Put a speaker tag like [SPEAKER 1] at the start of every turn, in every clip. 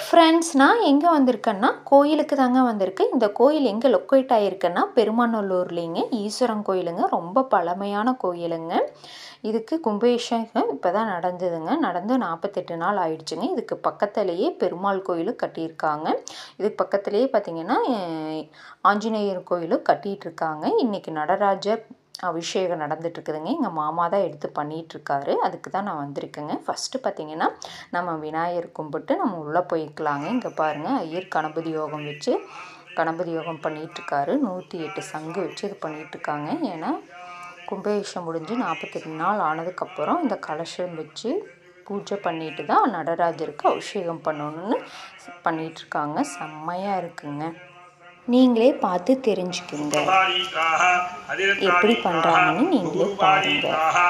[SPEAKER 1] Friends நான் எங்கே வந்திருக்கேன்னா கோயிலுக்கு தாங்க வந்திருக்கேன் இந்த கோயில் எங்கே லொக்கேட் ஆகிருக்குன்னா பெருமாநல்லூர்லேங்க ஈஸ்வரன் கோயிலுங்க ரொம்ப பழமையான கோயிலுங்க இதுக்கு கும்பாபிஷேகம் இப்போ தான் நடந்ததுங்க நடந்து நாற்பத்தெட்டு நாள் ஆயிடுச்சுங்க இதுக்கு பக்கத்துலேயே பெருமாள் கோயிலும் கட்டியிருக்காங்க இதுக்கு பக்கத்துலேயே பார்த்திங்கன்னா அஹ், ஆஞ்சநேயர் கோயிலும் கட்டிகிட்டு இருக்காங்க இன்றைக்கி நடராஜர் அபிஷேகம் நடந்துட்டு இருக்குதுங்க எங்கள் மாமா தான் எடுத்து பண்ணிட்டு இருக்காரு அதுக்கு தான் நான் வந்திருக்கேங்க ஃபஸ்ட்டு பார்த்தீங்கன்னா நம்ம விநாயகர் கும்பிட்டு நம்ம உள்ளே போய்க்கலாங்க இங்கே பாருங்கள் ஐயர் கணபதி யோகம் வச்சு கணபதி யோகம் பண்ணிட்டு இருக்காரு நூற்றி எட்டு சங்கு வச்சு இது பண்ணிட்டு இருக்காங்க ஏன்னா கும்பாபிஷேகம் முடிஞ்சு நாற்பத்தெட்டு நாள் ஆனதுக்கப்புறம் இந்த கலசம் வச்சு பூஜை பண்ணிட்டு தான் நடராஜருக்கு அபிஷேகம் பண்ணணும்னு பண்ணிட்டு இருக்காங்க செம்மையாக இருக்குங்க நீங்களே பார்த்து தெரிஞ்சுக்குங்க எப்படி பண்றாங்கன்னு நீங்களே பாருங்க.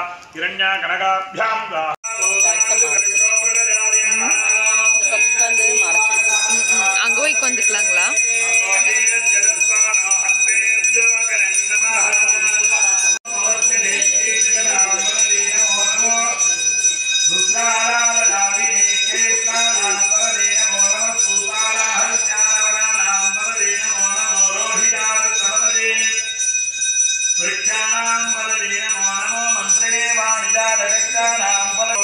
[SPEAKER 1] அங்கே போய் உட்காந்துக்கலாங்களா
[SPEAKER 2] वृक्षाणां फलदीनमो नमो मन्त्रे वाणिजातकक्षाणां फल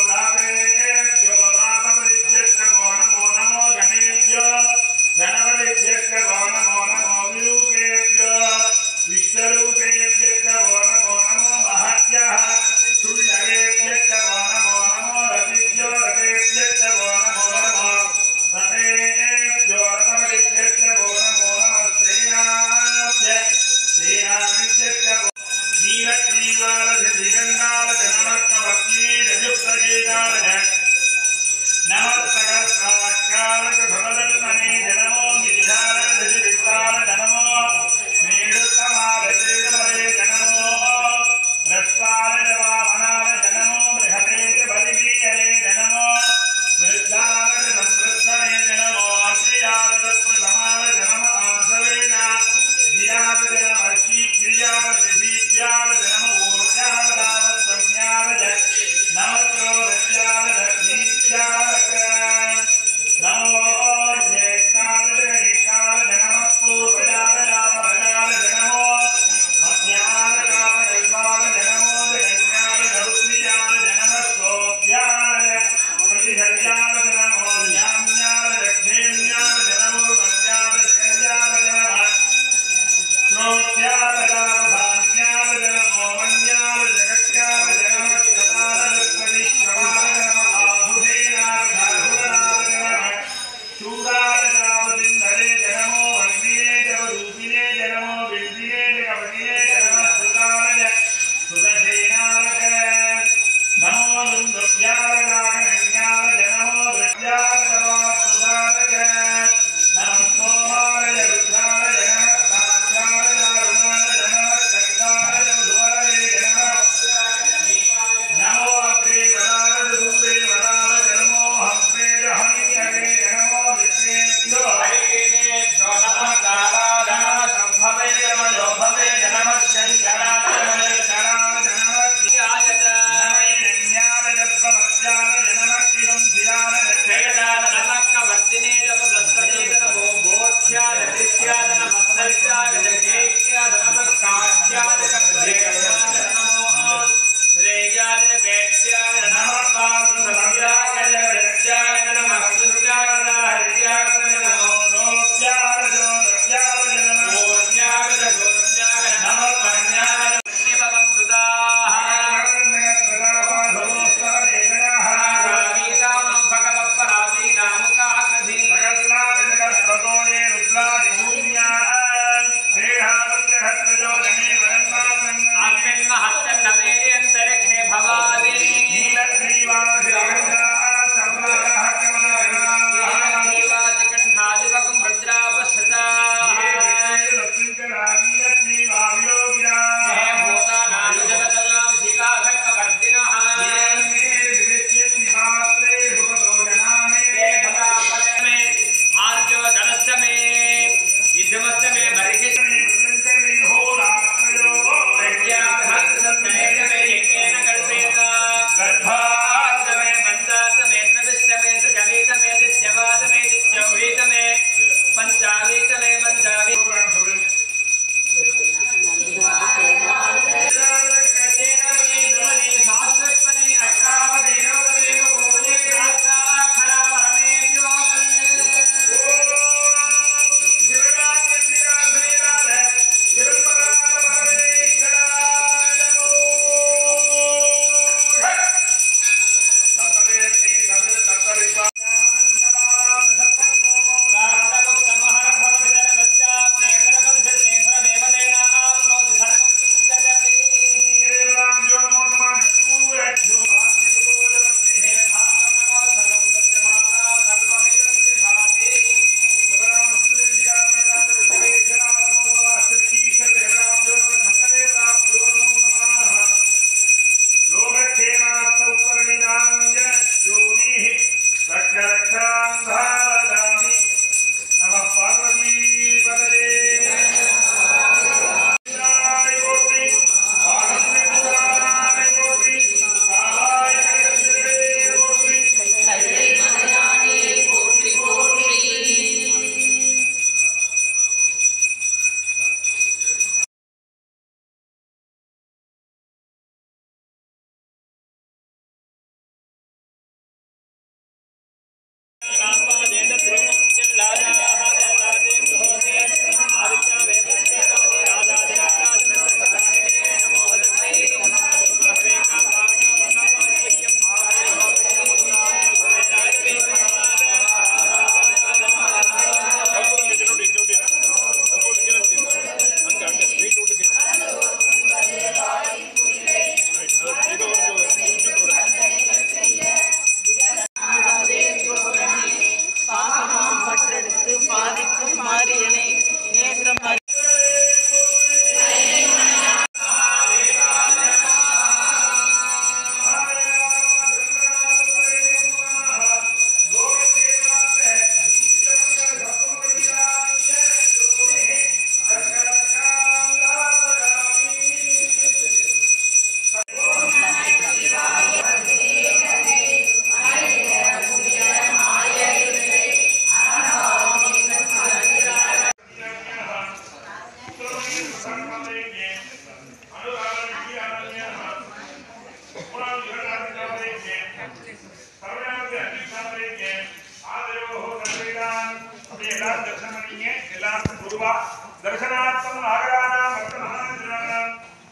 [SPEAKER 2] எல்லாரும் தரிசனம் பண்ணீங்க எல்லாருக்கும் பொதுவா தரிசனார்த்தம் நாகராணாம் வர்த்தமானாம்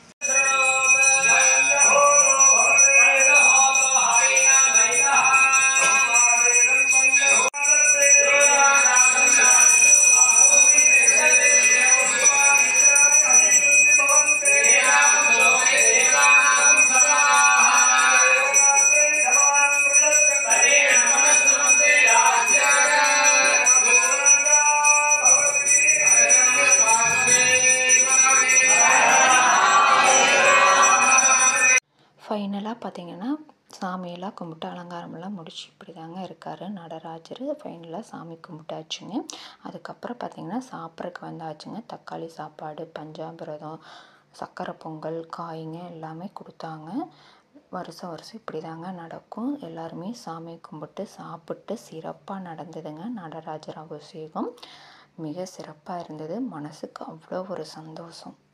[SPEAKER 1] ஃபைனலாக பார்த்தீங்கன்னா சாமியெல்லாம் கும்பிட்டு அலங்காரமெல்லாம் முடிச்சு இப்படி தாங்க இருக்கார் நடராஜர் ஃபைனலாக சாமி கும்பிட்டாச்சுங்க அதுக்கப்புறம் பார்த்தீங்கன்னா சாப்பிட்றதுக்கு வந்தாச்சுங்க தக்காளி சாப்பாடு பஞ்சாமிரதம் சக்கரை பொங்கல் காய்ங்க எல்லாமே கொடுத்தாங்க வருஷம் வருஷம் இப்படி தாங்க நடக்கும் எல்லாருமே சாமி கும்பிட்டு சாப்பிட்டு சிறப்பாக நடந்ததுங்க நடராஜர் அபிஷேகம் மிக சிறப்பாக இருந்தது மனசுக்கு அவ்வளோ ஒரு சந்தோஷம்